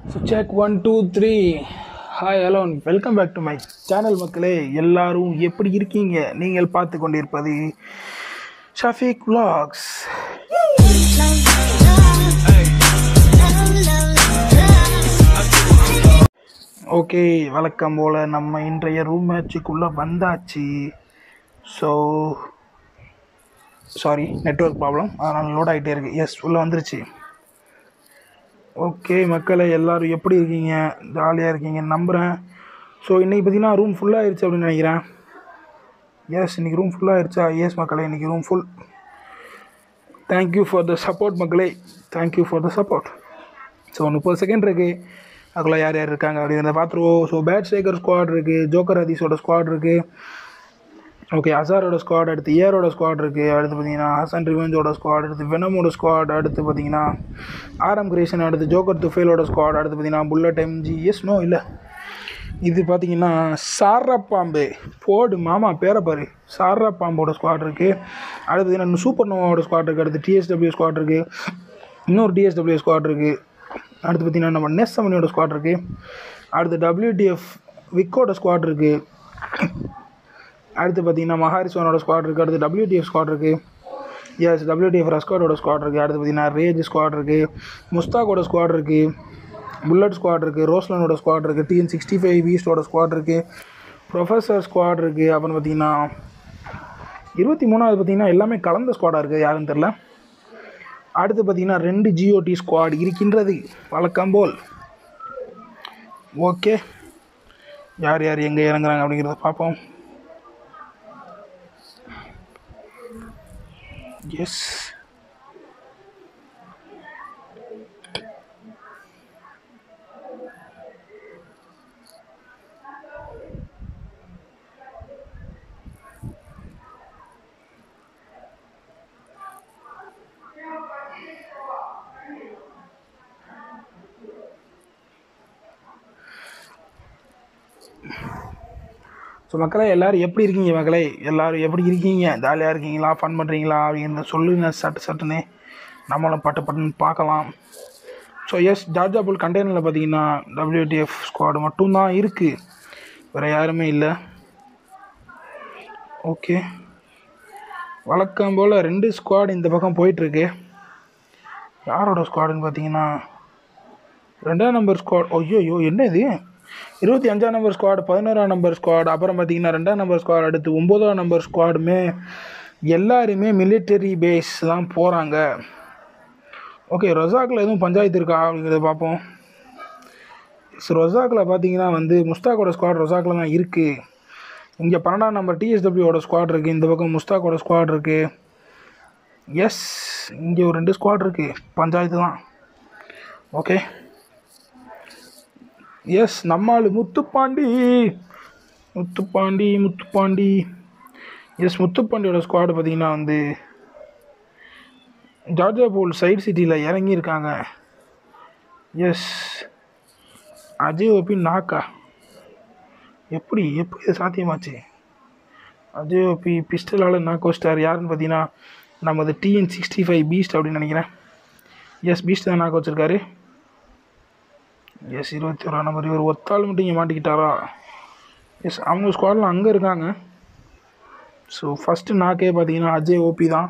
So check one two three hi hello welcome back to my channel மக்களே எல்லாரும் எப்படி இருக்கீங்க நீங்கள் பார்த்து கொண்டிருப்பது ஷஃபீக் vlogs ஓகே வழக்கம் போல் நம்ம இன்றைய ரூம் மேட்சுக்குள்ளே வந்தாச்சு ஸோ சாரி நெட்வொர்க் ப்ராப்ளம் அதனால் லோட் ஆகிட்டே இருக்குது எஸ் உள்ளே வந்துருச்சு ஓகே மக்களே எல்லோரும் எப்படி இருக்கீங்க ஜாலியாக இருக்கீங்கன்னு நம்புகிறேன் ஸோ இன்றைக்கி பார்த்தீங்கன்னா ரூம் ஃபுல்லாகிருச்சு அப்படின்னு நினைக்கிறேன் எஸ் இன்றைக்கி ரூம் ஃபுல்லாகிருச்சா எஸ் மக்களே இன்றைக்கி room full thank you for the support மக்களே thank you for the support so முப்பது செகண்ட் இருக்குது அதுக்குள்ளே யார் யார் இருக்காங்க அப்படிங்கிறத பார்த்துருவோம் ஸோ பேட் ஸ்டேக்கர் ஸ்குவாட் இருக்குது ஜோக்கர் ஹதீஸோட ஸ்குவாட் இருக்குது ஓகே அசாரோட ஸ்குவாட் அடுத்து ஏரோட ஸ்குவாட் இருக்குது அடுத்து பார்த்தீங்கன்னா ஹசன் ரிவெஞ்சோட ஸ்குவாட் அடுத்து வெனமோட ஸ்குவாட் அடுத்து பார்த்தீங்கன்னா ஆரம் கிரேஷன் அடுத்து ஜோக்கர் துஃபேலோட ஸ்குவாட் அடுத்து பார்த்தீங்கன்னா புல்லட் எம்ஜி எஸ் நோ இல்லை இது பார்த்தீங்கன்னா சாரா பாம்பு போடு மாமா பேரை பாரு சாரா பாம்போட ஸ்குவாட் இருக்குது அடுத்து பார்த்தீங்கன்னா சூப்பர் நோவாவோட ஸ்குவாட் இருக்குது அடுத்து டிஎஸ்டபிள்யூ ஸ்குவாட் இருக்குது இன்னொரு டிஎஸ்டபிள்யூ ஸ்குவாட் இருக்குது அடுத்து பார்த்தீங்கன்னா நம்ம நெஸ் செவனியோட ஸ்குவாட் இருக்குது அடுத்து டபிள்யூடிஎஃப் விக்கோட ஸ்குவாட் இருக்குது அடுத்து பார்த்தீங்கன்னா மஹாரிஸ்வானோட ஸ்குவாட் இருக்குது அடுத்து டபிள்யூடிஎஃப் ஸ்குவாட் இருக்குது எஸ் டபிள்யூடிஎஃப் ரஸ்கார்டோட ஸ்குவாட் இருக்குது அடுத்து பார்த்தீங்கன்னா ரேஜ் ஸ்குவாட் இருக்குது முஸ்தாக்கோட ஸ்குவாட் இருக்குது புல்லட் ஸ்குவாட் இருக்குது ரோஸ்லனோட ஸ்குவாட் இருக்குது டிஎன் சிக்ஸ்டி ஃபைவ் ஈஸ்டோட ஸ்குவாட் இருக்குது ப்ரொஃபஸர் ஸ்குவாட் இருக்குது அப்புறம் பார்த்தீங்கன்னா இருபத்தி மூணாவது பார்த்தீங்கன்னா எல்லாமே கலந்த ஸ்குவாடாக இருக்குது யாருன்னு தெரில அடுத்து பார்த்தீங்கன்னா ரெண்டு ஜிஓடி ஸ்குவாட் இருக்கின்றது வழக்கம் போல் ஓகே யார் யார் எங்கே இறங்குறாங்க அப்படிங்கிறத பார்ப்போம் எஸ் ஸோ மக்களே எல்லோரும் எப்படி இருக்கீங்க மக்களே எல்லோரும் எப்படி இருக்கீங்க ஜாலியாக இருக்கீங்களா ஃபன் பண்ணுறீங்களா அப்படிங்கிறத சொல்லுங்க சட்டு சட்டுன்னு நம்மளும் பட்டு பட்டுன்னு பார்க்கலாம் ஸோ எஸ் ஜார்ஜா புல் கண்டெய்னரில் பார்த்தீங்கன்னா டபிள்யூடிஎஃப் ஸ்குவாடு மட்டும்தான் இருக்குது வேறு யாருமே இல்லை ஓகே வழக்கம் போல் ரெண்டு ஸ்குவாட் இந்த பக்கம் போயிட்டுருக்கு யாரோட ஸ்குவாடுன்னு பார்த்தீங்கன்னா ரெண்டாம் நம்பர் ஸ்குவாட் ஐயோ ஐயோ என்ன இது இருபத்தி அஞ்சாம் நம்பர் ஸ்குவாட் பதினோராம் நம்பர் ஸ்குவாட் அப்புறம் பார்த்தீங்கன்னா ரெண்டாம் நம்பர் ஸ்குவாட் அடுத்து ஒம்போதாம் நம்பர் ஸ்குவாடுமே எல்லாருமே மிலிட்டரி பேஸ் தான் போகிறாங்க ஓகே ரொசாக்கில் எதுவும் பஞ்சாயத்து இருக்கா அப்படிங்கிறத பார்ப்போம் ஸோ ரொசாக்கில் பார்த்தீங்கன்னா வந்து முஸ்தாக்கோட ஸ்குவாட் ரொசாக்கில் தான் இருக்குது இங்கே பன்னெண்டாம் நம்பர் டிஎஸ்டபிள்யூவோட ஸ்குவாட் இருக்குது இந்த பக்கம் முஸ்தாக்கோட ஸ்குவாட் இருக்குது எஸ் இங்கே ஒரு ரெண்டு ஸ்குவாட் இருக்குது பஞ்சாயத்து தான் ஓகே எஸ் நம்மாள் முத்துப்பாண்டி முத்துப்பாண்டி முத்துப்பாண்டி எஸ் முத்துப்பாண்டியோட ஸ்குவாடு பார்த்தீங்கன்னா வந்து ஜார்ஜா போல் சைட் சிட்டியில் இறங்கியிருக்காங்க எஸ் அஜய் ஓபி நாக்கா எப்படி எப்படி இது சாத்தியமாச்சு அஜய் ஓபி பிஸ்டலால் நாக் வச்சிட்டார் யாருன்னு பார்த்தீங்கன்னா நமது டிஎன் சிக்ஸ்டி ஃபைவ் பீஸ்ட் அப்படின்னு நினைக்கிறேன் எஸ் பீஸ்ட் தான் நாக் வச்சுருக்காரு எஸ் இருபத்தி ஓரா நம்பர் இவர் ஒத்தாள் மட்டும் இங்கே மாட்டிக்கிட்டாரா எஸ் அவங்க ஸ்குவாடில் அங்கே இருக்காங்க ஸோ ஃபஸ்ட்டு நாக்கே பார்த்தீங்கன்னா அஜய் ஓபி தான்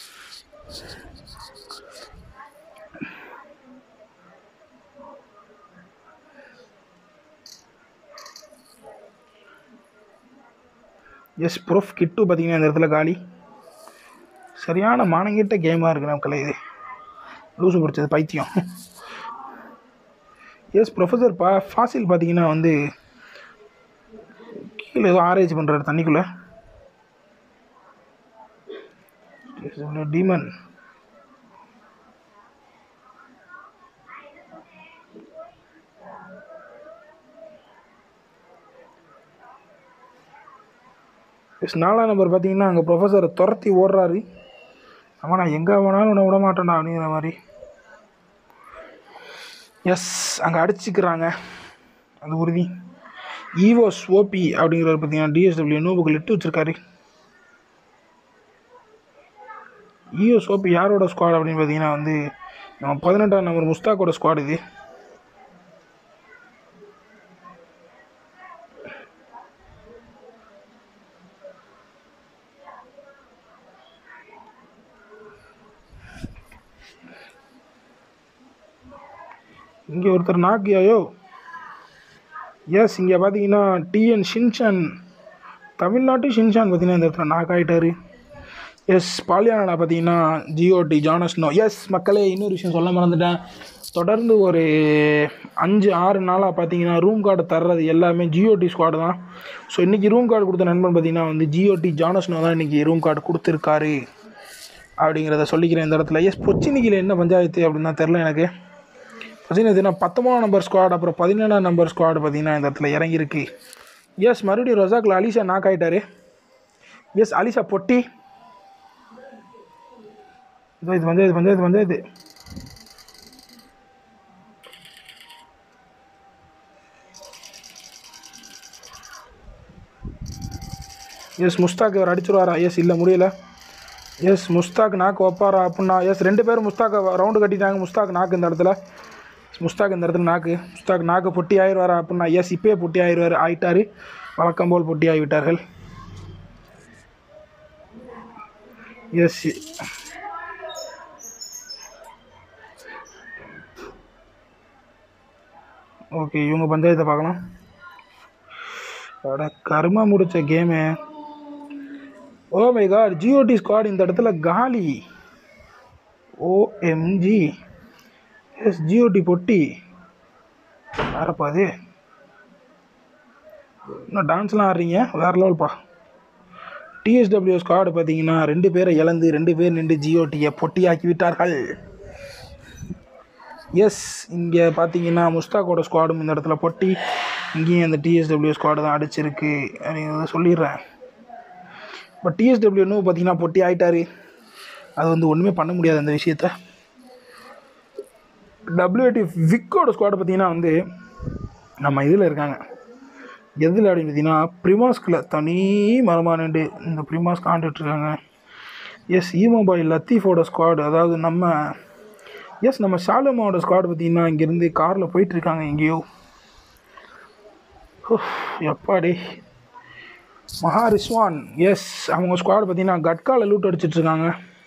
எஸ் ப்ரூஃப் கிட்டு பார்த்தீங்கன்னா இந்த இடத்துல காலி சரியான மானங்கிட்ட கேமாக இருக்குது நமக்கு இது லூசு பிடிச்சது பைத்தியம் எஸ் ப்ரொஃபஸர் பா ஃபாசில் பார்த்தீங்கன்னா வந்து கீழே ஏதோ ஆராய்ச்சி பண்ணுறாரு தண்ணிக்குள்ளே டீமன் எஸ் நாலாம் நம்பர் பார்த்தீங்கன்னா அங்கே ப்ரொஃபஸரை துரத்தி ஓடுறாரு ஆமாம் நான் எங்கே போனாலும் உன்னை விட மாட்டேன்டா அப்படிங்கிற மாதிரி எஸ் அங்கே அடிச்சுக்கிறாங்க அது உறுதி ஈவோஸ் ஓபி அப்படிங்கிறவர் பார்த்தீங்கன்னா டிஎஸ்டபிள்யூ நூபுக்கு லிட்டு வச்சுருக்காரு ஈவோஸ் ஓபி யாரோட ஸ்குவாட் அப்படின்னு பார்த்தீங்கன்னா வந்து நம்ம பதினெட்டாம் நம்பர் முஸ்தாக்கோட ஸ்குவாட் இது இங்கே ஒருத்தர் நாக்கியாயோ எஸ் இங்கே பார்த்தீங்கன்னா டிஎன் ஷின்சான் தமிழ்நாட்டு ஷின்சான் பார்த்தீங்கன்னா இந்த இடத்துல நாக் ஆகிட்டாரு எஸ் பாலியானா பார்த்தீங்கன்னா ஜிஓடி ஜானஸ்னோ எஸ் மக்களே இன்னொரு விஷயம் சொல்ல மறந்துட்டேன் தொடர்ந்து ஒரு அஞ்சு ஆறு நாளாக பார்த்தீங்கன்னா ரூம் கார்டு தர்றது எல்லாமே ஜிஓடி ஸ்குவாடு தான் ஸோ இன்றைக்கி ரூம் கார்டு கொடுத்த நண்பன் பார்த்தீங்கன்னா வந்து ஜிஓடி ஜானஸ்னோ தான் இன்றைக்கி ரூம் கார்டு கொடுத்துருக்காரு அப்படிங்கிறத சொல்லிக்கிறேன் இந்த இடத்துல எஸ் பொச்சினிக்கில் என்ன பஞ்சாயத்து அப்படின்னு தான் தெரில எனக்கு பார்த்தீங்கன்னா பத்தொம்பதாம் நம்பர் ஸ்குவாட் அப்புறம் பதினேழாம் நம்பர் ஸ்குவாடு பார்த்தீங்கன்னா இந்த இடத்துல இறங்கியிருக்கு எஸ் மறுபடியும் ரொசாக்கில் அலிஷா நாக் ஆகிட்டாரு எஸ் அலிஷா பொட்டி இதோ இது பஞ்சாயத்து பஞ்சாயத்து பஞ்சாயத்து எஸ் முஸ்தாக் இவர் அடிச்சிருவாரா எஸ் இல்லை முடியல எஸ் முஸ்தாக் நாக்கு வைப்பாரா அப்படின்னா எஸ் ரெண்டு பேரும் முஸ்தாக் ரவுண்டு கட்டிட்டாங்க முஸ்தாக் நாக்கு இந்த இடத்துல முஸ்தாக் இந்த இடத்துல நாக்கு முஸ்தாக் நாக்கு பொட்டி ஆயிடுவாரா அப்படின்னா எஸ் இப்பயே பொட்டி ஆயிடுவார் ஆயிட்டாரு வழக்கம் போல் பொட்டி ஆகிவிட்டார்கள் எஸ் ஓகே இவங்க பஞ்சாயத்தை பார்க்கலாம் அட கருமா முடிச்ச game oh my god GOT squad இந்த இடத்துல காலி ஓஎம்ஜி எஸ் ஜிஓடி பொட்டி யாரப்பா அது இன்னும் டான்ஸ்லாம் ஆடுறீங்க வேற லெவல்ப்பா டிஎஸ்டபிள்யூ ஸ்குவாடு பார்த்தீங்கன்னா ரெண்டு பேரை இழந்து ரெண்டு பேர் நின்று ஜிஓடியை பொட்டியாக்கி விட்டார்கள் எஸ் இங்கே பார்த்தீங்கன்னா முஸ்தாக்கோட ஸ்குவாடும் இந்த இடத்துல பொட்டி இங்கேயும் அந்த டிஎஸ்டபிள்யூ ஸ்குவாடு தான் அடிச்சிருக்கு அப்படிங்கிறத சொல்லிடுறேன் பட் டிஎஸ்டபிள்யூ இன்னும் பார்த்தீங்கன்னா பொட்டி ஆகிட்டாரு அது வந்து ஒன்றுமே பண்ண முடியாது அந்த விஷயத்த டபிள்யூடி விக்கோட ஸ்குவாடு பார்த்தீங்கன்னா வந்து நம்ம இதில் இருக்காங்க எதில் அப்படின்னு பார்த்தீங்கன்னா ப்ரிமாஸ்கில் தனி மரமானண்டு இந்த ப்ரிமாஸ்க் ஆண்டுட்ருக்காங்க எஸ் ஈமோபாய் லத்தீஃபோட ஸ்குவாடு அதாவது நம்ம எஸ் நம்ம ஷாலமாவோட ஸ்குவாடு பார்த்தீங்கன்னா இங்கேருந்து காரில் போயிட்டுருக்காங்க எங்கேயோ உஃப், எப்பாடி மகா ரிஸ்வான் எஸ் அவங்க ஸ்குவாடு பார்த்தீங்கன்னா கட்கால லூட் அடிச்சிட்ருக்காங்க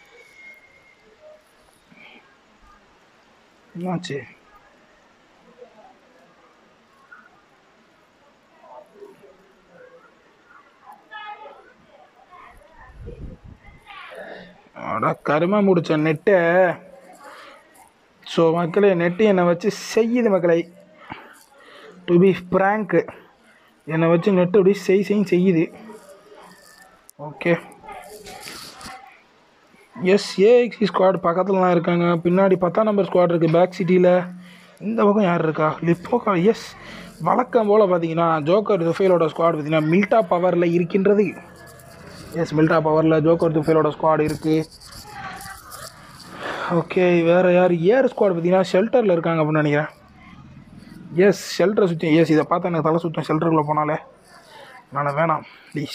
என்னாச்சு அட கருமா முடிச்ச நெட்டை ஸோ மக்களே நெட்டு என்னை வச்சு செய்யுது மக்களை டு பி ஃப்ராங்க்கு என்னை வச்சு நெட்டு அப்படி செய் செய்யும் செய்யுது ஓகே எஸ் ஏஎக்ஸி ஸ்குவாட் பக்கத்துலலாம் இருக்காங்க பின்னாடி பத்தாம் நம்பர் ஸ்குவாட் இருக்குது பேக் சிட்டியில் இந்த பக்கம் யார் இருக்கா லிப்போக்கா எஸ் வழக்கம் போல் பார்த்தீங்கன்னா ஜோக்கர் துஃபேலோட ஸ்குவாட் பார்த்தீங்கன்னா மில்டா பவரில் இருக்கின்றது எஸ் மில்டா பவரில் ஜோக்கர் துஃபேலோட ஸ்குவாட் இருக்குது ஓகே வேறு யார் ஏர் ஸ்குவாட் பார்த்தீங்கன்னா ஷெல்டரில் இருக்காங்க அப்படின்னு நினைக்கிறேன் எஸ் ஷெல்டரை சுற்றி எஸ் இதை பார்த்தா எனக்கு தலை சுத்தம் ஷெல்டருக்குள்ளே போனாலே நான் வேணாம் please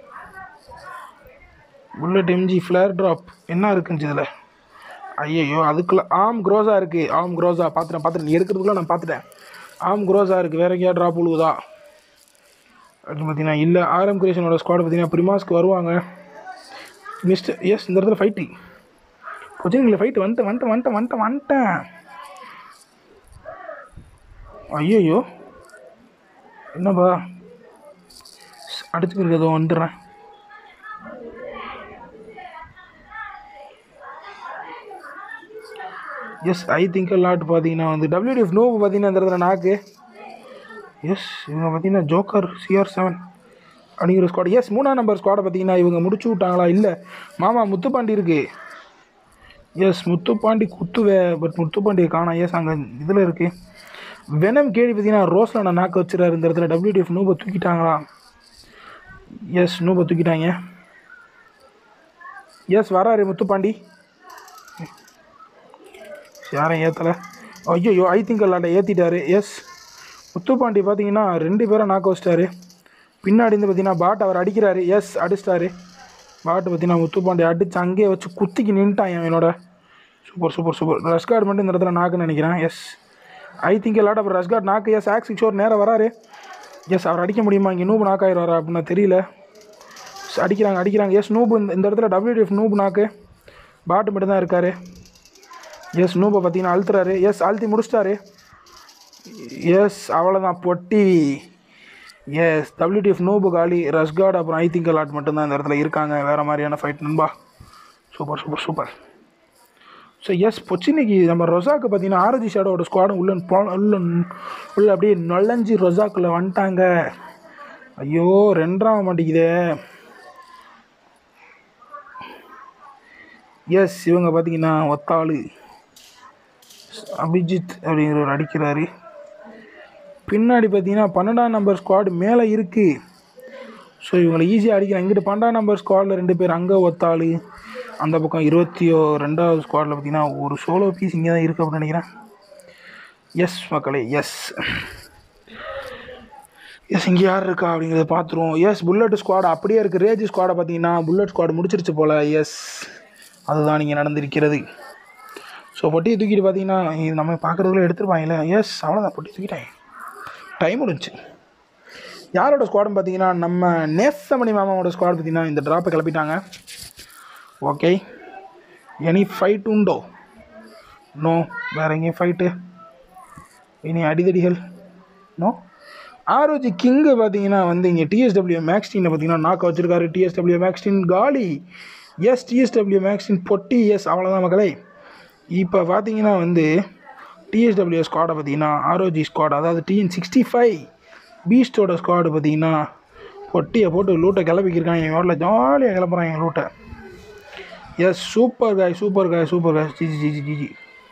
bullet MG flare drop என்ன இருக்குன்னு இதில் ஐயையோ அதுக்குள்ள ஆம் க்ரோஸா இருக்குது ஆம் க்ரோஸா பார்த்துட்டேன் பார்த்துட்டேன் நீ எடுக்கிறதுக்குள்ள நான் பார்த்துட்டேன் ஆம் க்ரோஸா இருக்குது வேற எங்கேயா ட்ராப் விழுவுதா அப்படின்னு பார்த்தீங்கன்னா இல்லை ஆர்எம் கிரியேஷனோட ஸ்குவாட் பார்த்தீங்கன்னா ப்ரிமாஸ்க்கு வருவாங்க மிஸ்டர் எஸ் இந்த இடத்துல ஃபைட்டு கொச்சினில் ஃபைட்டு வந்துட்டேன் வந்துட்டேன் வந்துட்டேன் வந்துட்டேன் வந்துட்டேன் ஐயோ என்னப்பா அடிச்சுக்கிறது ஏதோ வந்துடுறேன் எஸ் ஐ திங்க் லாட் பார்த்தீங்கன்னா வந்து டபிள்யூடிஎஃப் நோ பார்த்தீங்கன்னா இந்த இடத்துல நாக்கு எஸ் இவங்க பார்த்தீங்கன்னா ஜோக்கர் சிஆர் செவன் அப்படிங்கிற ஸ்குவாட் எஸ் மூணாம் நம்பர் ஸ்குவாடை பார்த்தீங்கன்னா இவங்க முடிச்சு விட்டாங்களா இல்லை மாமா முத்துப்பாண்டி இருக்கு எஸ் முத்துப்பாண்டி குத்துவே பட் முத்துப்பாண்டியை காணோம் எஸ் அங்கே இதில் இருக்குது வெனம் கேடி பார்த்தீங்கன்னா ரோஸில் நான் நாக்கு வச்சுறாரு இந்த இடத்துல டபிள்யூடிஎஃப் நூபை தூக்கிட்டாங்களா எஸ் நூபை தூக்கிட்டாங்க எஸ் வராரு முத்துப்பாண்டி யாரும் ஏற்றலை ஐயோ ஐ திங்க் விளாண்ட ஏற்றிட்டாரு எஸ் முத்துப்பாண்டி பார்த்தீங்கன்னா ரெண்டு பேரும் நாக்க வச்சிட்டாரு பின்னாடி இருந்து பார்த்தீங்கன்னா பாட் அவர் அடிக்கிறாரு எஸ் அடிச்சிட்டாரு பாட்டு பார்த்தீங்கன்னா முத்துப்பாண்டி அடிச்சு அங்கேயே வச்சு குத்திக்கு நின்ட்டான் என்னோட சூப்பர் சூப்பர் சூப்பர் ரஷ்கார்டு மட்டும் இந்த இடத்துல நாக்குன்னு நினைக்கிறேன் எஸ் ஐ திங்க் எல்லாட்ட அப்புறம் ரஷ்கார்ட் நாக்கு எஸ் ஆக்ஸ் ஷோர் நேரம் வராரு எஸ் அவர் அடிக்க முடியுமா இங்கே நூபு நாக்காயிடுவாரா அப்படின்னா தெரியல Yes, அடிக்கிறாங்க அடிக்கிறாங்க எஸ் நூபு இந்த இந்த இடத்துல டபிள்யூடிஎஃப் நூபு நாக்கு பாட்டு மட்டும் தான் இருக்காரு எஸ் நூபை பார்த்தீங்கன்னா அழுத்துறாரு எஸ் அழுத்தி முடிச்சிட்டாரு எஸ் அவ்வளோதான் பொட்டி எஸ் டபிள்யூடிஎஃப் நோபு காலி ரஷ்காட் அப்புறம் ஐ திங்க் லாட் மட்டும்தான் இந்த இடத்துல இருக்காங்க வேறு மாதிரியான ஃபைட் நண்பா super super super so yes பொச்சினிக்கு நம்ம ரொசாக்கு பார்த்தீங்கன்னா ஆரஜி ஷேடோட ஸ்குவாடும் உள்ள போ- உள்ள உள்ள அப்படியே நுழைஞ்சி ரொசாக்குள்ளே வந்துட்டாங்க ஐயோ ரெண்டாக மாட்டேங்குதே எஸ் இவங்க பார்த்தீங்கன்னா ஒத்தாளு அபிஜித் அப்படிங்கிறவர் அடிக்கிறாரு பின்னாடி பார்த்தீங்கன்னா பன்னெண்டாம் நம்பர் ஸ்குவாடு மேலே இருக்குது ஸோ இவங்களை ஈஸியாக அடிக்கிறாங்க இங்கிட்டு பன்னெண்டாம் நம்பர் ஸ்குவாடில் ரெண்டு பேர் அங்கே ஒத்தாளு அந்த பக்கம் இருபத்தி ஓ- ரெண்டாவது ஸ்குவாடில் பார்த்தீங்கன்னா ஒரு சோலோ பீஸ் இங்கே தான் இருக்குது அப்படின்னு நினைக்கிறேன் எஸ் மக்களே எஸ் எஸ் இங்கே யார் இருக்கா அப்படிங்கிறத பார்த்துருவோம் எஸ் புல்லட் ஸ்குவாட் அப்படியே இருக்குது ரேஜ் ஸ்குவாடை பார்த்தீங்கன்னா புல்லட் ஸ்குவாட் முடிச்சிருச்சு போல் எஸ் அதுதான் இங்கே நடந்திருக்கிறது ஸோ பொட்டியை தூக்கிட்டு பார்த்தீங்கன்னா இது நம்ம பார்க்குறதுக்குள்ள எடுத்துருப்பாங்கல்ல எஸ் அவ்வளோதான் பொட்டி தூக்கிட்டேன் டைம் முடிஞ்சு யாரோட ஸ்குவாடுன்னு பார்த்தீங்கன்னா நம்ம நேசமணி மாமாவோட ஸ்குவாட் பார்த்தீங்கன்னா இந்த ட்ராப்பை கிளப்பிட்டாங்க ஓகே எனி ஃபைட் உண்டோ நோ வேறு எங்கேயும் ஃபைட்டு இனி அடிதடிகள் நோ ஆரோஜி கிங்கு பார்த்தீங்கன்னா வந்து இங்கே டிஎஸ்டபிள்யூ மேக்ஸ்டீனை பார்த்தீங்கன்னா நாக்க வச்சிருக்காரு டிஎஸ்டபிள்யூ மேக்ஸ்டீன் காலி எஸ் டிஎஸ்டபிள்யூ மேக்ஸ்டீன் பொட்டி எஸ் அவ்வளோதான் மக்களே இப்போ பார்த்தீங்கன்னா வந்து டிஎஸ்டபிள்யூ ஸ்குவாடை பார்த்தீங்கன்னா ஆரோஜி ஸ்குவாட் அதாவது டிஎன் சிக்ஸ்டி ஃபைவ் பீஸ்டோட ஸ்குவாடு பார்த்தீங்கன்னா பொட்டியை போட்டு லூட்டை கிளப்பிக்கிருக்காங்க என் வீட்டில் ஜாலியாக கிளப்புறாங்க என் லூட்டை yes super guy super guy super guy GG GG GG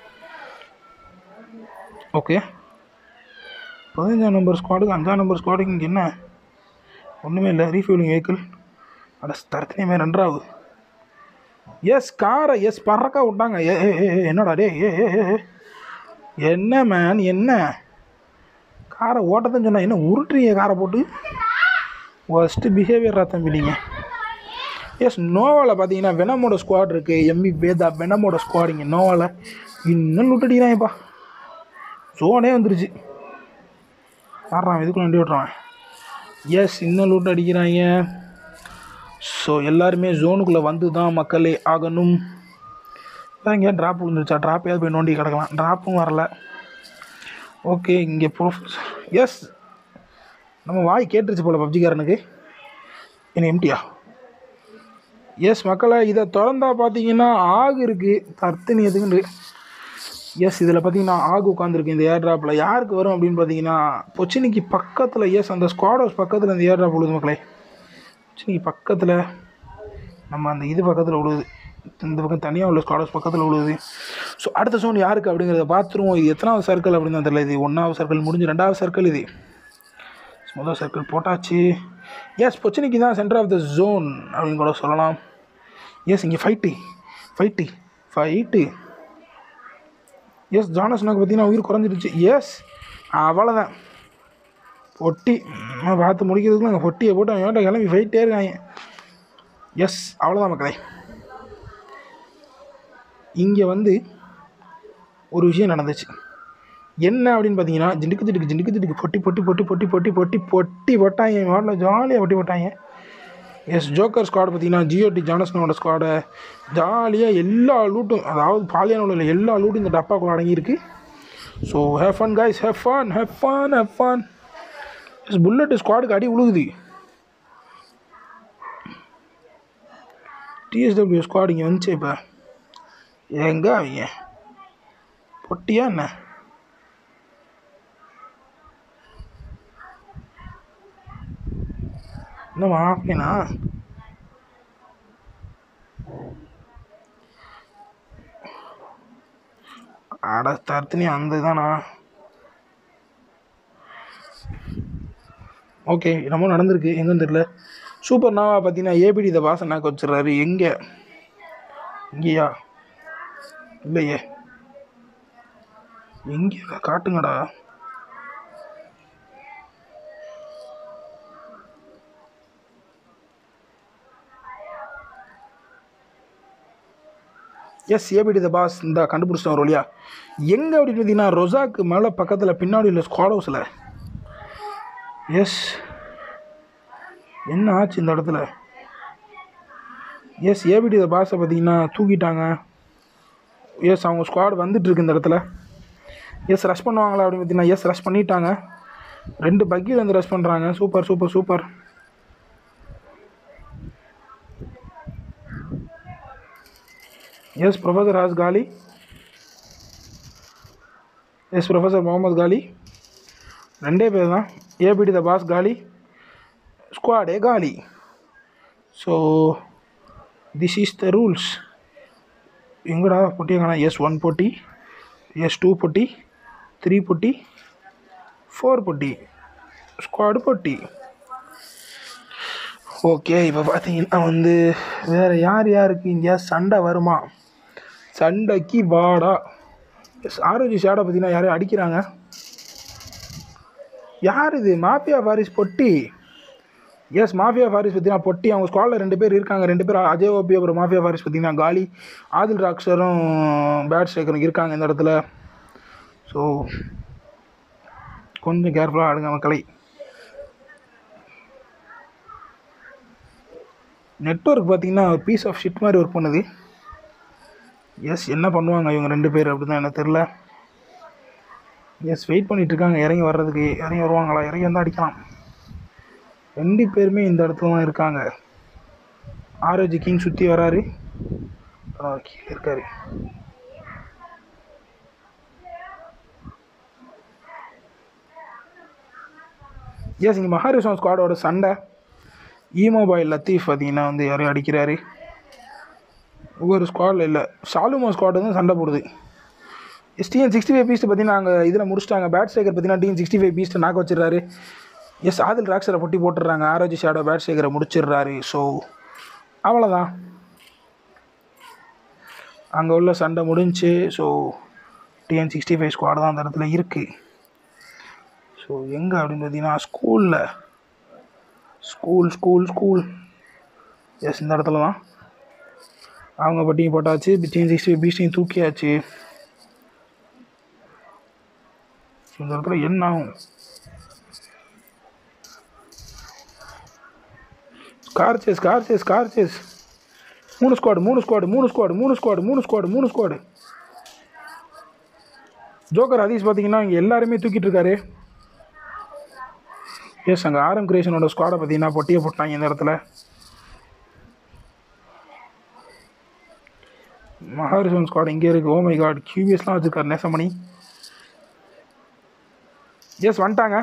okay பதினஞ்சாம் நம்பர் ஸ்குவாடுக்கு அஞ்சாம் நம்பர் ஸ்குவாடுக்கு இங்கே என்ன ஒன்றுமே இல்லை ரீஃபியூலிங் வெஹிக்கிள் அட தரத்தினையுமே ரெண்டாவது எஸ் காரை எஸ் பறக்க விட்டாங்க ஏ ஏ ஏ, ஏ, என்னடா டே ஏ ஏ ஏ, ஏ. என்ன மேன் என்ன காரை ஓட்டத்துன்னு சொன்னா என்ன உருட்டுறீங்க காரை போட்டு ஃபஸ்ட்டு பிஹேவியரா தம்பி நீங்கள் எஸ் நோவாவில் பார்த்தீங்கன்னா வெனமோட ஸ்குவாட் இருக்குது எம்பி வேதா வெனமோட ஸ்குவாட் இங்கே நோவாவில் இன்னும் லூட்டடிக்கிறாங்கப்பா ஜோனே வந்துருச்சு ஆடுறான் இதுக்குள்ள வண்டி ஓட்டுறான் எஸ் இன்னும் லூட் அடிக்கிறாங்க ஸோ எல்லாருமே ஜோனுக்குள்ளே வந்து தான் மக்களே ஆகணும் இங்கே ட்ராப் விழுந்துருச்சா ட்ராப்பையாவது போய் நோண்டி கிடக்கலாம் ட்ராப்பும் வரல ஓகே இங்கே ப்ரூஃப் எஸ் நம்ம வாய் கேட்டுருச்சு போல் பப்ஜிக்காரனுக்கு என்ன எம்டியா எஸ் மக்களை இதை திறந்தா பார்த்தீங்கன்னா ஆகு இருக்குது தர்த்தனி எதுக்குன்னு எஸ் இதில் பார்த்தீங்கன்னா ஆகு உட்காந்துருக்கு இந்த ஏர் ட்ராப்பில் யாருக்கு வரும் அப்படின்னு பார்த்தீங்கன்னா பொச்சினிக்கு பக்கத்தில் எஸ் அந்த ஸ்குவாட் ஹவுஸ் பக்கத்தில் இந்த ஏர் ட்ராப் விழுது மக்களே பொச்சினிக்கு பக்கத்தில் நம்ம அந்த இது பக்கத்தில் விழுது இந்த பக்கம் தனியாக உள்ள ஸ்குவாட் ஹவுஸ் பக்கத்தில் விழுது ஸோ அடுத்த சோன் யாருக்கு அப்படிங்கிறத பார்த்துருவோம் இது எத்தனாவது சர்க்கிள் அப்படின்னு தான் தெரியல இது ஒன்றாவது சர்க்கிள் முடிஞ்சு ரெண்டாவது சர்க்கிள் இது முதல் சர்க்கிள் போட்டாச்சு எஸ் பொச்சினிக்கு தான் சென்டர் ஆஃப் த ஜோன் அப்படின்னு கூட சொல்லலாம் எஸ் இங்கே ஃபைட்டு ஃபைட்டு ஃபைட்டு எஸ் ஜானசனுக்கு பார்த்தீங்கன்னா உயிர் குறைஞ்சிருச்சு எஸ் அவ்வளோதான் பொட்டி ம், பார்த்து முடிக்கிறதுக்குள்ள அங்கே பொட்டியை போட்டு அவன் வேண்டாம் கிளம்பி ஃபைட்டே இருக்காங்க எஸ் அவ்வளோதான் மக்களே இங்கே வந்து ஒரு விஷயம் நடந்துச்சு என்ன அப்படின்னு பார்த்தீங்கன்னா ஜிண்டுக்கு ஜிண்டுக்கு ஜிண்டுக்கு ஜிண்டுக்கு பொட்டி பொட்டி பொட்டி பொட்டி பொட்டி பொட்டி பொட்டி போட்டாங்க என் வாட்டில் ஜாலியாக பொட்டி போட்டாங்க எஸ் ஜோக்கர் ஸ்குவாட் பார்த்தீங்கன்னா ஜியோடி ஜானஸ்னோட ஸ்குவாடை ஜாலியாக எல்லா லூட்டும் அதாவது பாலியான உள்ள எல்லா லூட்டும் இந்த டப்பாக்குள்ள அடங்கியிருக்கு so have fun guys have fun have fun have fun yes bullet ஸ்குவாடுக்கு அடி உழுகுது டிஎஸ்டபிள்யூ ஸ்குவாட் இங்கே வந்துச்சு இப்போ எங்க அவங்க பொட்டியா என்ன என்னம்மா அப்படின்னா அட தர்த்தினி அந்த இதானா ஓகே என்னமோ நடந்திருக்கு எங்கன்னு தெரியல சூப்பர் நாவா பார்த்தீங்கன்னா ஏபிடி இந்த பாச நாக்கு வச்சிடுறாரு எங்கே இங்கேயா இல்லையே எங்கே காட்டுங்கடா எஸ் ஏபிடி த பாஸ் இந்த கண்டுபிடிச்சிட்டோம் ஒரு வழியா எங்கே அப்படின்னு பார்த்தீங்கன்னா ரொசாக்கு மேலே பக்கத்தில் பின்னாடி உள்ள ஸ்குவாட் ஹவுஸில் எஸ் என்ன ஆச்சு இந்த இடத்துல எஸ் ஏபிடி த பாஸை பார்த்தீங்கன்னா தூக்கிட்டாங்க எஸ் அவங்க ஸ்குவாட் வந்துட்டுருக்கு இந்த இடத்துல எஸ் ரஷ் பண்ணுவாங்களா அப்படின்னு பார்த்தீங்கன்னா எஸ் ரஷ் பண்ணிட்டாங்க ரெண்டு பக்கீல் வந்து ரஷ் பண்ணுறாங்க super super super yes professor has காலி எஸ் ப்ரொஃபஸர் முகமது காலி ரெண்டே பேர் தான் ஏபிடி த பாஸ் காலி ஸ்குவாடே காலி so this is the rules எங்கடா பொட்டி எங்கடா எஸ் ஒன் பொட்டி எஸ் டூ பொட்டி த்ரீ பொட்டி ஃபோர் பொட்டி ஸ்குவாடு பொட்டி ஓகே இப்போ பார்த்தீங்கன்னா வந்து வேறு யார் யாருக்கு இங்கே சண்டை வருமா சண்டைக்கு வாடா எஸ் ஆரோஜி ஷேடை பார்த்தீங்கன்னா யாரையும் அடிக்கிறாங்க யார் இது மாஃபியா ஃபாரிஸ் பொட்டி எஸ் மாஃபியா ஃபாரிஸ் பார்த்தீங்கன்னா பொட்டி அவங்க ஸ்குவாடில் ரெண்டு பேர் இருக்காங்க ரெண்டு பேர் அஜய் ஓபி அப்புறம் மாஃபியா ஃபாரிஸ் பார்த்தீங்கன்னா காலி ஆதில் ராக்ஸரும் பேட் ஸ்ட்ரைக்கரும் இருக்காங்க இந்த இடத்துல ஸோ கொஞ்சம் கேர்ஃபுல்லாக ஆடுங்க மக்களை நெட்ஒர்க் பார்த்தீங்கன்னா ஒரு பீஸ் ஆஃப் ஷிட் மாதிரி ஒர்க் பண்ணுது எஸ் என்ன பண்ணுவாங்க இவங்க ரெண்டு பேர் அப்படி தான் எனக்கு தெரில எஸ் வெயிட் பண்ணிட்டு இருக்காங்க இறங்கி வர்றதுக்கு இறங்கி வருவாங்களா இறங்கி வந்தால் அடிக்கலாம் ரெண்டு பேருமே இந்த இடத்துல தான் இருக்காங்க ஆரோஜி கிங் சுற்றி வராரு அப்புறம் கீழே இருக்காரு எஸ் இங்கே மகாரிஷம் ஸ்குவாடோட சண்டை இமொபைல் லத்தீஃப் பார்த்தீங்கன்னா வந்து யாரையும் அடிக்கிறாரு ஒவ்வொரு ஸ்குவாடில் இல்லை ஷாலுமோ ஸ்குவாட் வந்து சண்டை போடுது yes TN sixty five beast பார்த்தீங்கன்னா அங்கே இதில் முடிச்சிட்டாங்க பேட் ஸ்ட்ரைக்கர் பார்த்தீங்கன்னா டிஎன் சிக்ஸ்டி ஃபைவ் பீஸ்ட்டை நாக்க வச்சிடுறாரு எஸ் ஆதில் ராக்ஸரை பொட்டி போட்டுடுறாங்க ஆரோஜி ஷேடோ பேட் ஸ்ட்ரைக்கரை முடிச்சிடுறாரு ஸோ அவ்வளோதான் அங்கே உள்ள சண்டை முடிஞ்சு so TN sixty five squad தான் அந்த இடத்துல இருக்குது ஸோ எங்கே அப்படின்னு பார்த்தீங்கன்னா ஸ்கூலில் ஸ்கூல் ஸ்கூல் ஸ்கூல் எஸ் இந்த இடத்துல தான் அவங்க பட்டியும் போட்டாச்சு டிஎன் சிக்ஸ்டி ஃபைவ் பீஸ்டையும் தூக்கியாச்சு இந்த இடத்துல என்ன ஆகும் car chase car chase car chase மூணு ஸ்குவாடு மூணு ஸ்குவாடு மூணு ஸ்குவாடு மூணு ஸ்குவாடு மூணு ஸ்குவாடு மூணு ஸ்குவாடு ஜோக்கர் ஹதீஸ் பார்த்தீங்கன்னா இங்கே எல்லாருமே தூக்கிட்டு இருக்காரு எஸ் அங்கே ஆரம் கிரியேஷனோட ஸ்குவாடை பார்த்தீங்கன்னா பொட்டியை போட்டாங்க இந்த இடத்துல மகாரிஷன் ஸ்குவாட் இங்கே இருக்குது ஓமை காட் கியூபிஎஸ்லாம் வச்சுருக்காரு நேசமணி எஸ் வந்துட்டாங்க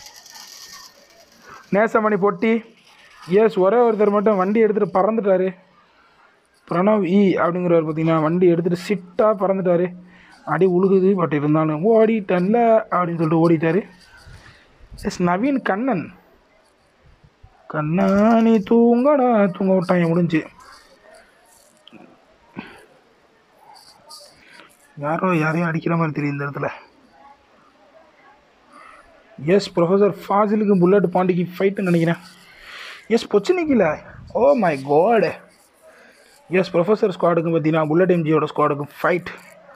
நேசமணி பொட்டி எஸ் ஒரே ஒருத்தர் மட்டும் வண்டி எடுத்துகிட்டு பறந்துட்டாரு பிரணவ் இ அப்படிங்கிறவர் பார்த்தீங்கன்னா வண்டி எடுத்துகிட்டு சிட்டாக பறந்துட்டாரு அடி உழுகுது பட் இருந்தாலும் ஓடிட்டன்ல அப்படின்னு சொல்லிட்டு ஓடிட்டாரு எஸ் நவீன் கண்ணன் கண்ணா நீ தூங்கடா தூங்க விட்டாங்க முடிஞ்சு யாரோ யாரையும் அடிக்கிற மாதிரி தெரியும் இந்த இடத்துல எஸ் ப்ரொஃபஸர் ஃபாசிலுக்கு புல்லட் பாண்டிக்கு ஃபைட்டுன்னு நினைக்கிறேன் எஸ் பொச்சினிக்கில oh my god yes professor ஸ்குவாடுக்கு பார்த்தீங்கன்னா புல்லட் எம்ஜியோட ஸ்குவாடுக்கு ஃபைட்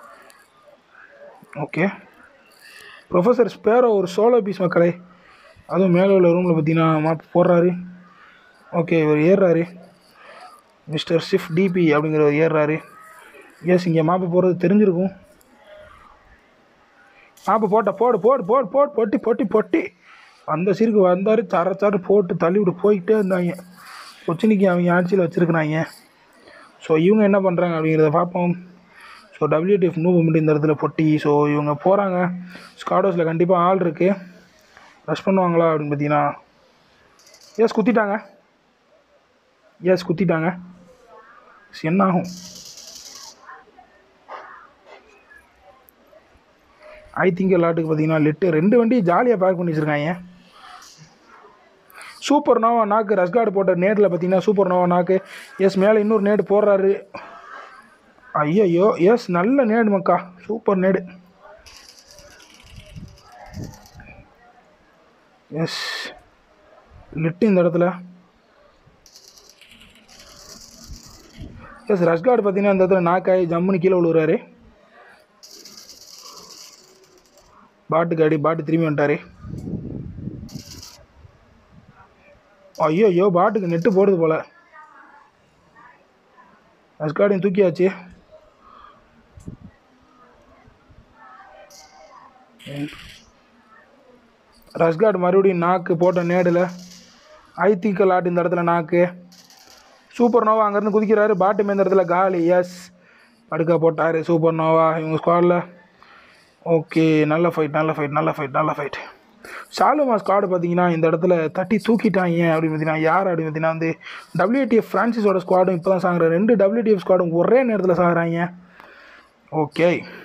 ஓகே ப்ரொஃபஸர் ஸ்பேரோ ஒரு சோலோ பீஸ் மக்களே அதுவும் மேலே உள்ள ரூமில் பார்த்தீங்கன்னா மாப் போடுறாரு ஓகே இவர் ஏறுறாரு மிஸ்டர் சிஃப் டிபி அப்படிங்கிறவர் ஏறுறாரு எஸ் இங்கே மாப்பு போடுறது தெரிஞ்சிருக்கும் மாப்பு போட்ட போடு போடு போடு போடு பொட்டி பொட்டி பொட்டி அந்த சீருக்கு வந்தார் தர தர போட்டு தள்ளி விட்டு போய்கிட்டே இருந்தாங்க கொச்சினிக்கு அவங்க ஆட்சியில் வச்சுருக்குறாங்க ஸோ இவங்க என்ன பண்ணுறாங்க அப்படிங்கிறத பார்ப்போம் ஸோ டபிள்யூடிஎஃப் மூவ் பண்ணிட்டு இந்த இடத்துல பொட்டி ஸோ இவங்க போகிறாங்க ஸ்காடோஸில் கண்டிப்பாக ஆள் இருக்குது ரஷ் பண்ணுவாங்களா அப்படின்னு பார்த்தீங்கன்னா எஸ் குத்திட்டாங்க எஸ் குத்திட்டாங்க எஸ், என்ன ஆகும் ஐ திங்க் எல்லாத்துக்கு பார்த்தீங்கன்னா லிட்டு ரெண்டு வண்டி ஜாலியாக பேக் பண்ணி வச்சுருக்காங்க சூப்பர் நோவா நாக்கு ரஸ்கார்டு போட்ட நேட்டில் பார்த்தீங்கன்னா சூப்பர் நோவா நாக்கு எஸ் மேலே இன்னொரு நேடு போடுறாரு ஐயோ எஸ் நல்ல நேடு மக்கா சூப்பர் நேடு எஸ் லிட்டு இந்த இடத்துல எஸ் ரஷ்கார்டு பார்த்தீங்கன்னா இந்த இடத்துல நாக்காய் ஜம்முன்னு கீழே விழுகிறாரு பாட்டுக்கு அடி பாட்டு திரும்பி வந்துட்டாரு ஐயோ ஐயோ பாட்டுக்கு நெட்டு போடுது போல ரஷ்கார்டையும் தூக்கியாச்சு ரஷ்கார்டு மறுபடியும் நாக்கு போட்ட நேடில் ஐத்திக்கல் ஆட்டு இந்த இடத்துல நாக்கு சூப்பர் நோவா அங்கேருந்து குதிக்கிறாரு பாட்டு இந்த இடத்துல காலி எஸ் படுக்க போட்டார் சூப்பர் நோவா இவங்க ஸ்குவாடில் ஓகே நல்ல ஃபைட் நல்ல ஃபைட் நல்ல ஃபைட் நல்ல ஃபைட் ஷாலுமா ஸ்குவாடு பார்த்தீங்கன்னா இந்த இடத்துல தட்டி தூக்கிட்டாங்க அப்படின்னு பார்த்தீங்கன்னா யார் அப்படின்னு பார்த்தீங்கன்னா வந்து WTF ஃப்ரான்சிஸோட ஸ்குவாடும் இப்போ தான் சாகுறாங்க ரெண்டு WTF ஸ்குவாடும் ஒரே நேரத்தில் சாகுறாங்க ஓகே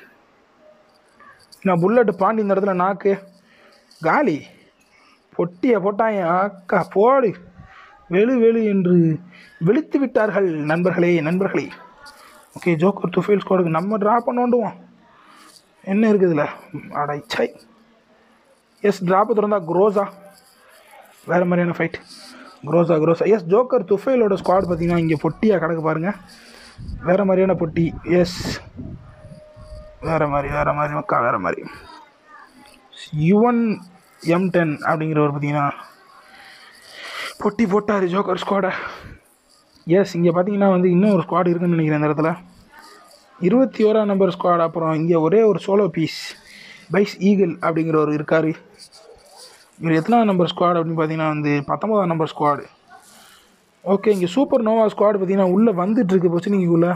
நான் புல்லட் பாண்டி இந்த இடத்துல நாக்கு காலி பொட்டியை போட்டாங்க அக்கா போடு வெளு வெளு என்று வெளுத்து விட்டார்கள் நண்பர்களே நண்பர்களே ஓகே ஜோக்கர் துஃபேல் ஸ்குவாடுக்கு நம்ம ட்ரா பண்ணோண்டுவோம் என்ன இருக்குதுல அடைச்சை எஸ் ட்ராப்பு திறந்தா குரோஸா வேறு மாதிரியான ஃபைட் குரோஸா குரோஸா எஸ் ஜோக்கர் துஃபேலோட ஸ்குவாட் பார்த்தீங்கன்னா இங்கே பொட்டியாக கிடக்கு பாருங்கள் வேறு மாதிரியான பொட்டி எஸ் வேறு மாதிரி வேறு மாதிரி மக்கா வேறு மாதிரி யுவன் எம் டென் அப்படிங்கிறவர் பார்த்தீங்கன்னா பொட்டி போட்டார் ஜோக்கர் ஸ்குவாடை எஸ் இங்கே பார்த்தீங்கன்னா வந்து இன்னும் ஒரு ஸ்குவாட் இருக்குன்னு நினைக்கிறேன் இந்த இடத்துல இருபத்தி ஓராம் நம்பர் ஸ்குவாட் அப்புறம் இங்கே ஒரே ஒரு சோலோ பீஸ் பைஸ் ஈகிள் அப்படிங்கிறவர் இருக்கார் இவர் எத்தனாவது நம்பர் ஸ்குவாட் அப்படின்னு பார்த்தீங்கன்னா வந்து பத்தொன்பதாம் நம்பர் ஸ்குவாடு ஓகே இங்கே சூப்பர் நோவா ஸ்குவாட் பார்த்தீங்கன்னா உள்ளே வந்துட்டுருக்கு பொச்சனிக்குள்ளே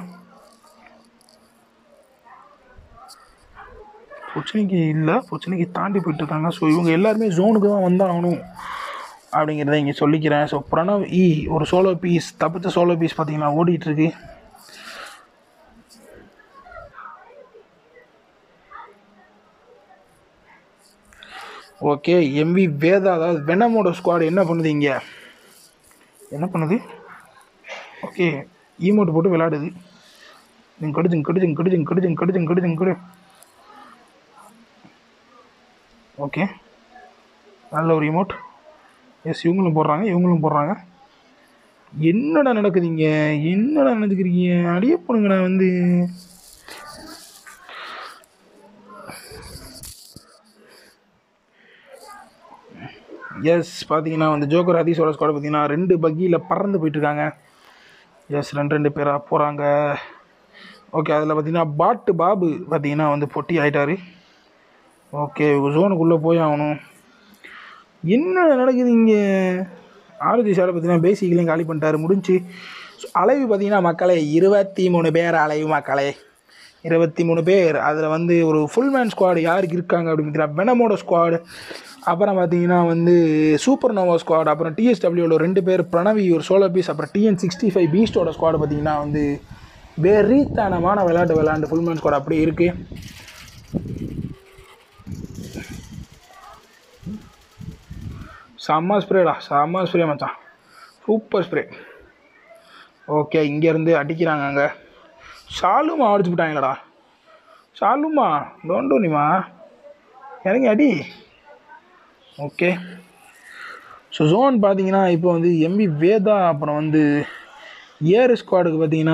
பொச்சனிக்கு இல்லை பொச்சனிக்கு தாண்டி போயிட்டு இருக்காங்க ஸோ இவங்க எல்லாருமே ஜோனுக்கு தான் வந்தாகணும் அப்படிங்கிறத இங்கே சொல்லிக்கிறேன் ஸோ பிரணவ் இ ஒரு சோலோ பீஸ் தப்பிச்ச சோலோ பீஸ் பார்த்தீங்கன்னா ஓடிட்டுருக்கு ஓகே எம்வி வேதா அதாவது வெனமோட ஸ்குவாட் என்ன பண்ணுது இங்கே என்ன பண்ணுது ஓகே ஈமோட் போட்டு விளையாடுது கடிச்சுங்க கடிச்சுங்க கடிச்சுங்க கடிச்சுங்க கடிச்சுங்க கடிச்சுங்க கடி ஓகே நல்ல ஒரு இமோட் எஸ் இவங்களும் போடுறாங்க இவங்களும் போடுறாங்க என்னடா நடக்குது இங்கே என்னடா நடந்துக்கிறீங்க அடியே போடுங்கடா வந்து எஸ் பார்த்தீங்கன்னா வந்து ஜோக்கர் ஹதீஸோட ஸ்குவாட் பார்த்தீங்கன்னா ரெண்டு பக்கியில் பறந்து போயிட்டுருக்காங்க எஸ் ரெண்டு ரெண்டு பேராக போகிறாங்க ஓகே அதில் பார்த்தீங்கன்னா பாட்டு பாபு பார்த்தீங்கன்னா வந்து பொட்டி ஆயிட்டாரு ஓகே ஜோனுக்குள்ளே போய் ஆகணும் என்ன நடக்குது இங்கே ஆரதி சாரை பார்த்தீங்கன்னா பேசிக்கலையும் காலி பண்ணிட்டாரு முடிஞ்சு அலைவு பார்த்தீங்கன்னா மக்களே இருபத்தி மூணு பேர் அலைவு மக்களே இருபத்தி மூணு பேர் அதில் வந்து ஒரு ஃபுல் மேன் ஸ்குவாடு யாருக்கு இருக்காங்க அப்படின்னு பார்த்தீங்கன்னா வெனமோட ஸ்குவாடு அப்புறம் பார்த்தீங்கன்னா வந்து சூப்பர் நோவா ஸ்குவாட் அப்புறம் டிஎஸ்டபிள்யூவில் ரெண்டு பேர் பிரணவி ஒரு சோலோ பீஸ் அப்புறம் டிஎன் சிக்ஸ்டி ஃபைவ் பீஸ்டோட ஸ்குவாடு பார்த்தீங்கன்னா வந்து வெறித்தனமான விளையாட்டு விளையாண்டு ஃபுல் மேன் ஸ்குவாட் அப்படியே இருக்குது செம்ம ஸ்ப்ரேடா செம்ம ஸ்ப்ரே மச்சான் சூப்பர் ஸ்ப்ரே ஓகே இங்கேருந்து அடிக்கிறாங்க அங்கே ஷாலுமா அடிச்சு விட்டாங்களடா ஷாலுமா டோன்டோனிமா இறங்கி அடி ஓகே ஸோ ஜோன் பார்த்தீங்கன்னா இப்போ வந்து எம்பி வேதா அப்புறம் வந்து ஏர் ஸ்குவாடுக்கு பார்த்தீங்கன்னா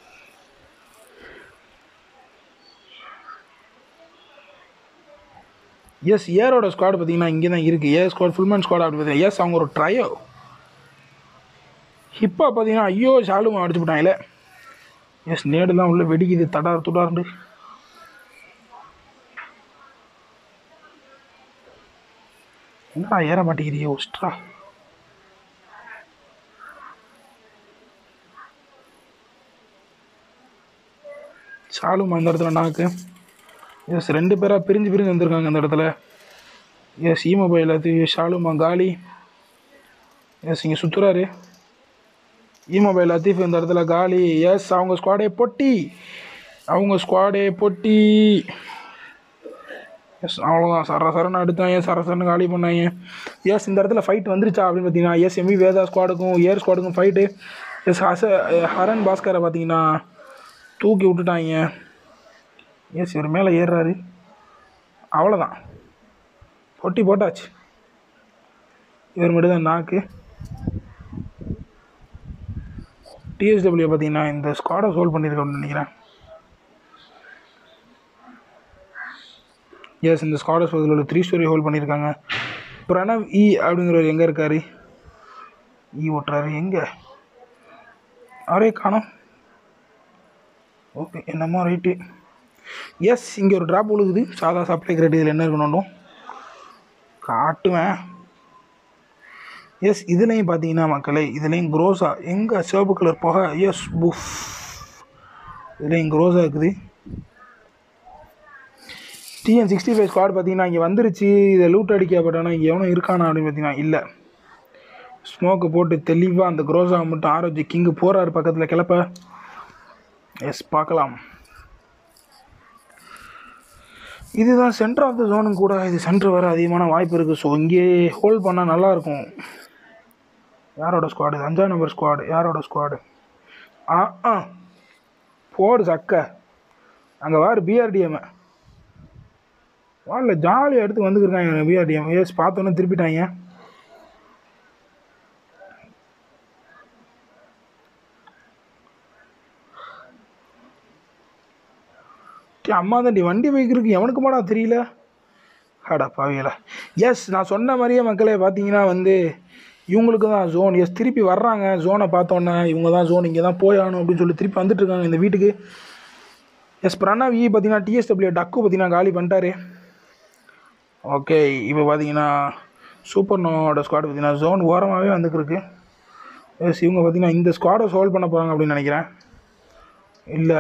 எஸ் ஏரோட ஸ்குவாட் பார்த்தீங்கன்னா இங்கே தான் இருக்குது ஏர் ஸ்குவாட் ஃபுல்மேன் ஸ்குவாட் அப்படி பார்த்தீங்கன்னா எஸ் அவங்க ஒரு ட்ரையோ ஹிப்பா பார்த்தீங்கன்னா ஐயோ ஷாலுமா அடிச்சு விட்டாங்களே எஸ் நேடுலாம் உள்ள வெடிக்குது தடார் துடார்ண்டு என்னடா ஏற மாட்டேங்கிறியே ஒஸ்ட்ரா ஷாலுமா இந்த இடத்துல நாக்கு எஸ் ரெண்டு பேராக பிரிஞ்சு பிரிஞ்சு வந்திருக்காங்க இந்த இடத்துல எஸ் இ மொபைல் அது ஷாலுமா காலி எஸ் இங்கே சுற்றுறாரு இ மொபைல் லத்தீஃப் இந்த இடத்துல காலி எஸ் அவங்க ஸ்குவாடே பொட்டி அவங்க ஸ்குவாடே பொட்டி எஸ் அவ்வளோதான் சர சரன்னு அடுத்தாங்க சர சரன்னு காலி பண்ணாங்க எஸ் இந்த இடத்துல ஃபைட் வந்துருச்சா அப்படின்னு பார்த்தீங்கன்னா எஸ் எம்வி வேதா ஸ்குவாடுக்கும் ஏர் ஸ்குவாடுக்கும் ஃபைட்டு எஸ் ஹச ஹரன் பாஸ்கரை பார்த்தீங்கன்னா தூக்கி விட்டுட்டாங்க எஸ் இவர் மேலே ஏறுறாரு அவ்வளோதான் பொட்டி போட்டாச்சு இவர் மட்டும் தான் நாக்கு டிஎஸ்டபிள்யூ பார்த்தீங்கன்னா இந்த ஸ்குவாடை சோல்வ் பண்ணியிருக்கோம்னு நினைக்கிறேன் எஸ் இந்த ஸ்காடஸ் பகுதியில் உள்ள த்ரீ ஸ்டோரி ஹோல்ட் பண்ணியிருக்காங்க பிரணவ் இ அப்படிங்கிறவர் எங்கே இருக்கார் இ ஓட்டுறாரு எங்கே அவரே காணோம் ஓகே என்னமோ ரைட்டு எஸ் இங்கே ஒரு ட்ராப் விழுகுது சாதா சப்ளை கிரேட் இதில் என்ன இருக்கணும் காட்டுவேன் எஸ் இதுலேயும் பார்த்தீங்கன்னா மக்களே இதுலேயும் க்ரோஸா எங்கே சிவப்பு கலர் போக எஸ் புஃப் இதுலேயும் க்ரோஸா இருக்குது டிஎன் சிக்ஸ்டி ஃபைவ் ஸ்குவாட் பார்த்தீங்கன்னா இங்கே வந்துருச்சு இதை லூட் அடிக்க பட் ஆனால் இங்கே எவனும் இருக்கானா அப்படின்னு பார்த்தீங்கன்னா இல்லை ஸ்மோக்கை போட்டு தெளிவாக அந்த க்ரோஸாவை மட்டும் ஆரோஜி கிங்கு போகிறாரு பக்கத்தில் கிளப்ப எஸ் பார்க்கலாம் இதுதான் சென்டர் ஆஃப் த ஜோனும் கூட இது சென்டர் வர அதிகமான வாய்ப்பு இருக்குது ஸோ இங்கே ஹோல்ட் பண்ணால் நல்லாயிருக்கும் யாரோட ஸ்குவாடு இது அஞ்சாம் நம்பர் ஸ்குவாடு யாரோட ஸ்குவாடு ஆ ஆ போடு சக்க அங்கே வாரு பிஆர்டிஎம் வாடல ஜாலியாக எடுத்து வந்துருக்காங்க பிஆர்டிஎம் எஸ் பார்த்தோன்னே திருப்பிட்டாங்க டேய், அம்மா தாண்டி வண்டி வைக்கிறதுக்கு எவனுக்கு மாடா தெரியல அடா பாவியல எஸ் நான் சொன்ன மாதிரியே மக்களே பார்த்தீங்கன்னா வந்து இவங்களுக்கு தான் ஜோன் எஸ் திருப்பி வர்றாங்க ஜோனை பார்த்தோன்னே இவங்க தான் ஜோன் இங்கே தான் போயாகணும் அப்படின்னு சொல்லி திருப்பி வந்துட்டு இருக்காங்க இந்த வீட்டுக்கு எஸ் பிரணவ் இ பார்த்தீங்கன்னா டிஎஸ்டபிள்யூ டக்கு பார்த்தீங்கன்னா காலி பண்ணிட்டாரு ஓகே இப்போ பார்த்தீங்கன்னா சூப்பர் நோட ஸ்குவாட் பார்த்தீங்கன்னா ஜோன் ஓரமாகவே வந்துருக்கு எஸ் இவங்க பார்த்தீங்கன்னா இந்த ஸ்குவாடை சால்வ் பண்ண போகிறாங்க அப்படின்னு நினைக்கிறேன் இல்லை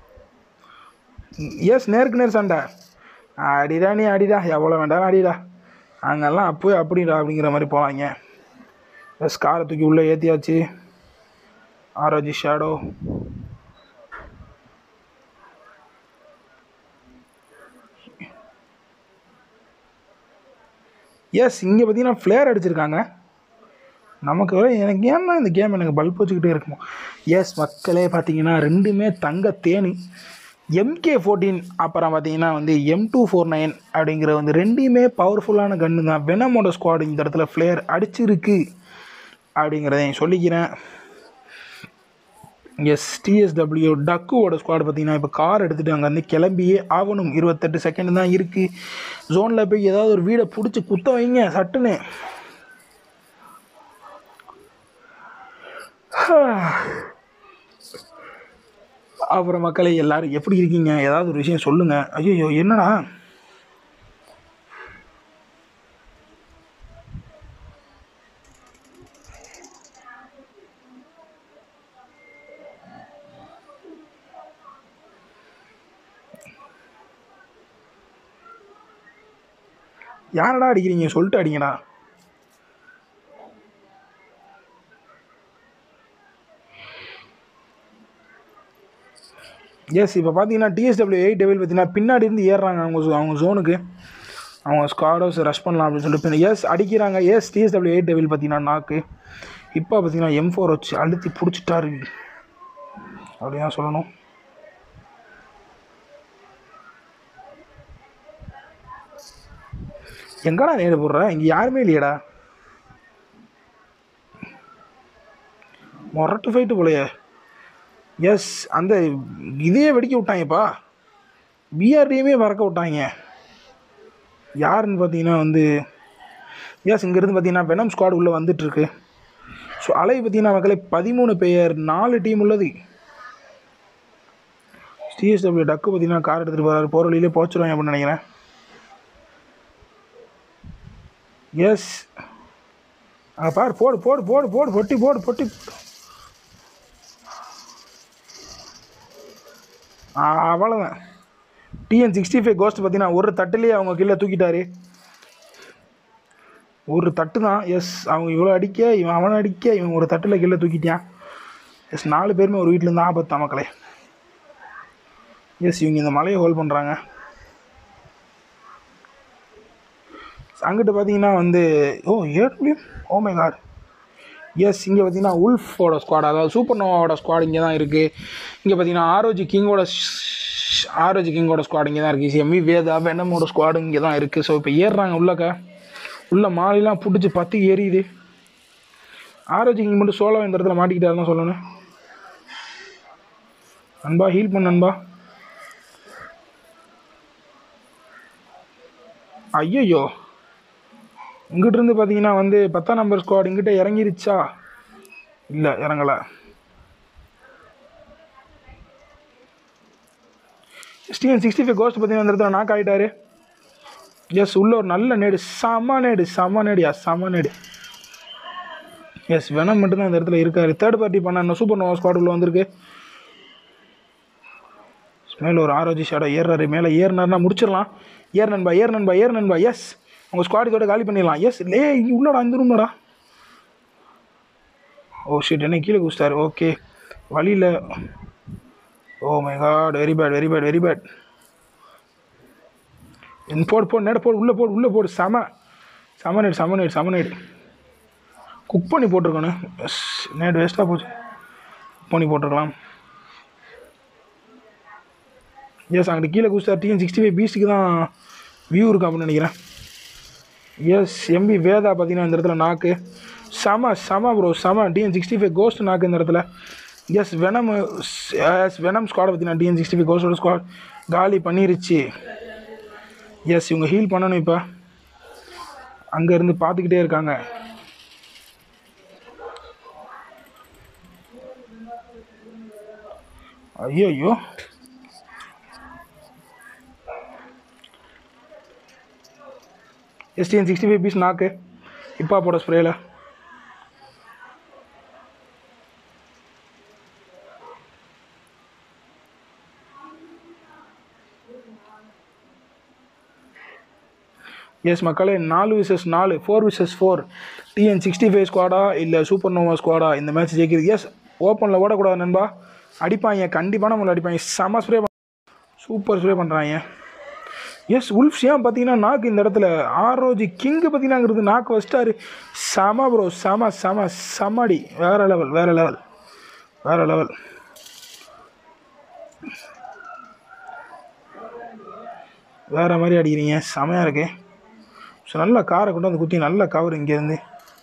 எஸ் நேருக்கு நேர் சண்டை அடிடா நீ அடிடா எவ்வளோ வேண்டாம் அடிடா அங்கெல்லாம் அப்போயே அப்படிடா அப்படிங்கிற மாதிரி போகலாங்க எஸ் காரை தூக்கி உள்ளே ஏற்றியாச்சு ஆரோஜி ஷேடோ எஸ் இங்கே பார்த்தீங்கன்னா ஃப்ளேர் அடிச்சிருக்காங்க நமக்கு வர எனக்கு ஏன்னா இந்த கேம் எனக்கு பல்ப் வச்சுக்கிட்டே இருக்குமோ எஸ் மக்களே பார்த்தீங்கன்னா ரெண்டுமே தங்க தேனி எம்கே ஃபோர்டீன் அப்புறம் பார்த்தீங்கன்னா வந்து எம் டூ ஃபோர் நைன் அப்படிங்கிற வந்து ரெண்டுமே பவர்ஃபுல்லான கன்று தான் வெனமோட ஸ்குவாட் இந்த இடத்துல ஃப்ளேயர் அடிச்சிருக்கு அப்படிங்கிறதையும் சொல்லிக்கிறேன் எஸ் டிஎஸ்டபிள்யூ டக்குவோட ஸ்குவாட் பார்த்தீங்கன்னா இப்போ கார் எடுத்துகிட்டு அங்கேருந்து கிளம்பியே ஆகணும் இருபத்தெட்டு செகண்ட் தான் இருக்குது ஜோனில் போய் ஏதாவது ஒரு வீடை பிடிச்சி குத்த வைங்க சட்டுன்னு அப்புறம் மக்களே எல்லாரும் எப்படி இருக்கீங்க ஏதாவது ஒரு விஷயம் சொல்லுங்கள் ஐயோ என்னடா யாரடா அடிக்கிறீங்க சொல்லிட்டு அடிங்கடா எஸ் இப்போ பார்த்தீங்கன்னா டிஎஸ்டபிள்யூ எயிட் டெவில் பார்த்தீங்கன்னா பின்னாடி இருந்து ஏறுறாங்க அவங்க zo- அவங்க ஜோனுக்கு அவங்க ஸ்குவாடோஸ் ரஷ் பண்ணலாம் அப்படின்னு சொல்லிட்டு எஸ் அடிக்கிறாங்க எஸ் டிஎஸ்டபிள்யூ எயிட் டெவில் பார்த்தீங்கன்னா நாக்கு இப்போ பார்த்தீங்கன்னா எம் ஃபோர் வச்சு அழுத்தி பிடிச்சிட்டாரு அப்படிதான் சொல்லணும் எங்கடா நேடு போடுற இங்கே யாருமே இல்லையடா மொரட்டு ஃபைட்டு போலையே எஸ் அந்த இதையே வெடிக்க விட்டாங்கப்பா பிஆர்டியுமே பறக்க விட்டாங்க யாருன்னு பார்த்தீங்கன்னா வந்து எஸ் இங்கேருந்து பார்த்தீங்கன்னா வெனம் ஸ்குவாட் உள்ளே வந்துட்டுருக்கு ஸோ அலை பார்த்தீங்கன்னா மக்களே பதிமூணு பேர் நாலு டீம் உள்ளது சிஎஸ்டபிள்யூ டக்கு பார்த்தீங்கன்னா கார் எடுத்துகிட்டு போகிறாரு போகிற வழியிலே போச்சிருவாங்க அப்படின்னு நினைக்கிறேன் எஸ் அங்கே பாரு போடு போடு போடு போடு பொட்டி போடு பொட்டி ஆ, அவ்வளோதான் டிஎன் சிக்ஸ்டி ஃபைவ் கோஸ்ட் பார்த்தீங்கன்னா ஒரு தட்டுலேயே அவங்க கீழே தூக்கிட்டாரு ஒரு தட்டு தான் எஸ் அவங்க இவ்வளோ அடிக்க இவன் அவனை அடிக்க இவன் ஒரு தட்டில் கீழே தூக்கிட்டான் எஸ் நாலு பேருமே ஒரு வீட்டிலேருந்து ஆபத்தா மக்களே எஸ் இவங்க இந்த மலையை ஹோல்ட் பண்ணுறாங்க அங்கிட்டு பார்த்தீங்கன்னா வந்து ஓ ஏடபிள்யூ ஓ மை காட் எஸ் இங்கே பார்த்தீங்கன்னா உல்ஃபோட ஸ்குவாட் அதாவது சூப்பர் நோவாவோட ஸ்குவாட் இங்கே தான் இருக்குது இங்கே பார்த்தீங்கன்னா ஆரோஜி கிங்கோட ஷ்- ஆரோஜி கிங்கோட ஸ்குவாட் இங்கே தான் இருக்குது எம்வி வேதா வெனமோட ஸ்குவாடு இங்கே தான் இருக்குது ஸோ இப்போ ஏறுறாங்க உள்ளக்க உள்ள மாலையெல்லாம் பிடிச்சி பத்து எரியுது ஆரோஜி கிங் மட்டும் சோலோ இந்த இடத்துல மாட்டிக்கிட்டாருன்னு சொல்லணும் நண்பா ஹீல் பண்ணு நண்பா ஐயையோ இங்கிட்ட இருந்து பார்த்தீங்கன்னா வந்து பத்தாம் நம்பர் ஸ்குவாட் இங்கிட்ட இறங்கிருச்சா இல்லை இறங்கலை ஸ்டீவன் சிக்ஸ்டி ஃபைவ் கோஸ்ட் பார்த்தீங்கன்னா அந்த இடத்துல நாக் ஆகிட்டாரு எஸ் உள்ள ஒரு நல்ல நேடு செம நேடு செம நேடியா செம நேடு எஸ் வெனம் மட்டும்தான் அந்த இடத்துல இருக்காரு தேர்ட் பார்ட்டி பண்ண இன்னும் சூப்பர் நோவா ஸ்குவாட் உள்ள வந்திருக்கு மேலே ஒரு ஆரோஜி ஷேடோ ஏறுறாரு மேலே ஏறினார்னா முடிச்சிடலாம் ஏர் நண்பா ஏர் நண்பா ஏர் நண்பா எஸ் உங்கள் ஸ்குவாட் இதோட காலி பண்ணிடலாம் எஸ் லே இங்கே உள்ளடா இந்த ரூம்லடா ஓ ஷீட் என்ன கீழே குடிச்சிட்டாரு ஓகே வழியில் oh my god very bad very bad very bad போடு போடு நேட போடு உள்ளே போடு உள்ளே போடு செம செம நேடு செம நேடு செம நேடு குக் பண்ணி போட்டிருக்கணும் எஸ் நேடு வேஸ்ட்டாக போச்சு குக் பண்ணி போட்டிருக்கலாம் எஸ் அங்கிட்டு கீழே குஸ்டா டிஎன் சிக்ஸ்டி ஃபைவ் பீஸ்ட்டுக்கு தான் வியூ இருக்கு அப்படின்னு நினைக்கிறேன் எஸ் எம்பி வேதா பார்த்தீங்கன்னா இந்த இடத்துல நாக்கு செம செம ப்ரோ செம டிஎன் சிக்ஸ்டி ஃபைவ் கோஸ்ட் நாக்கு இந்த இடத்துல yes Venom yes Venom squad பார்த்தீங்கன்னா டிஎன் சிக்ஸ்டி ஃபைவ் கோஸ்டோட ஸ்குவாட் காலி பண்ணிருச்சு எஸ் இவங்க ஹீல் பண்ணணும் இப்போ அங்கேருந்து பார்த்துக்கிட்டே இருக்காங்க ஐயோ ஐயோ எஸ்டிஎன் சிக்ஸ்டி ஃபைவ் பீஸ் நாக்கு இப்போ போட ஸ்ப்ரேயில் எஸ் மக்களே நாலு விசஸ் நாலு ஃபோர் விசஸ் ஃபோர் டிஎன் சிக்ஸ்டி ஃபைவ் ஸ்குவாடா இல்லை சூப்பர் நோவா ஸ்குவாடா இந்த மேட்ச் ஜெயிக்கிறது எஸ் ஓப்பனில் ஓடக்கூடாது நண்பா அடிப்பாங்க கண்டிப்பாக நம்மளை அடிப்பாங்க செம ஸ்ப்ரே சூப்பர் ஸ்ப்ரே பண்ணுறாங்க எஸ் உல்ஃப்ஸ் ஏன் பார்த்தீங்கன்னா நாக்கு இந்த இடத்துல ஆரோஜி கிங்கு பார்த்தீங்கன்னாங்கிறது நாக்கு வச்சிட்டாரு செம ப்ரோ செம செம செமடி வேறு லெவல் வேறு லெவல் வேறு லெவல் வேறு மாதிரி அடிக்கிறீங்க செமையாக இருக்கு ஸோ நல்லா காரை கொண்டு வந்து குத்தி நல்லா கவர் இங்கேருந்து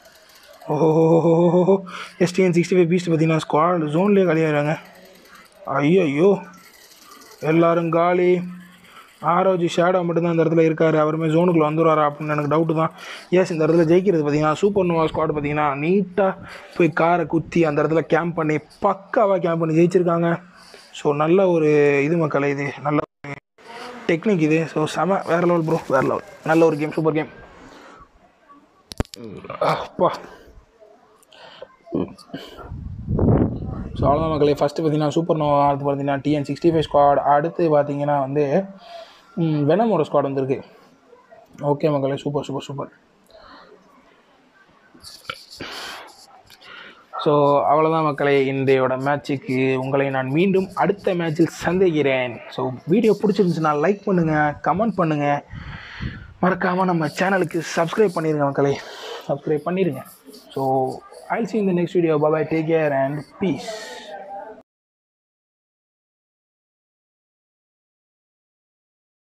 ஓஹோ எஸ்டிஎன் சிக்ஸ்டி ஃபைவ் பீஸ்ட் பார்த்தீங்கன்னா ஸ்குவாட் ஜோன்லேயே காலியாகிறாங்க ஐயோ ஐயோ எல்லாரும் காலி ஆரோஜி ஷேடோ மட்டும்தான் இந்த இடத்துல இருக்கார் அவருமே ஜோனுக்குள்ளே வந்துடுவாரா அப்படின்னு எனக்கு டவுட்டு தான் எஸ் இந்த இடத்துல ஜெயிக்கிறது பார்த்தீங்கன்னா சூப்பர் நோவா ஸ்குவாட் பார்த்தீங்கன்னா நீட்டாக போய் காரை குத்தி அந்த இடத்துல கேம்ப் பண்ணி பக்காவாக கேம்ப் பண்ணி ஜெயிச்சிருக்காங்க ஸோ நல்ல ஒரு இது மக்களே இது நல்ல டெக்னிக் இது ஸோ செம வேறு லெவல் ப்ரோ வேறு லெவல் நல்ல ஒரு கேம் சூப்பர் கேம் அப்பா ஸோ அவ்வளோதான் மக்களே ஃபஸ்ட்டு பார்த்தீங்கன்னா சூப்பர் நோவா அடுத்து பார்த்தீங்கன்னா டிஎன் சிக்ஸ்டி ஃபைவ் ஸ்குவாட் அடுத்து பார்த்தீங்கன்னா வந்து ம், வெனமோட ஸ்குவாட் வந்திருக்கு ஓகே மக்களே சூப்பர் சூப்பர் சூப்பர் ஸோ அவ்வளோதான் மக்களே இன்றையோட மேட்ச்சுக்கு உங்களை நான் மீண்டும் அடுத்த மேட்ச்சில் சந்திக்கிறேன் ஸோ வீடியோ பிடிச்சிருந்துச்சுன்னா லைக் பண்ணுங்கள் கமெண்ட் பண்ணுங்கள் மறக்காமல் நம்ம சேனலுக்கு சப்ஸ்கிரைப் பண்ணிடுங்க மக்களே சப்ஸ்கிரைப் பண்ணிடுங்க ஸோ ஐ சி இந்த next video bye take care and piece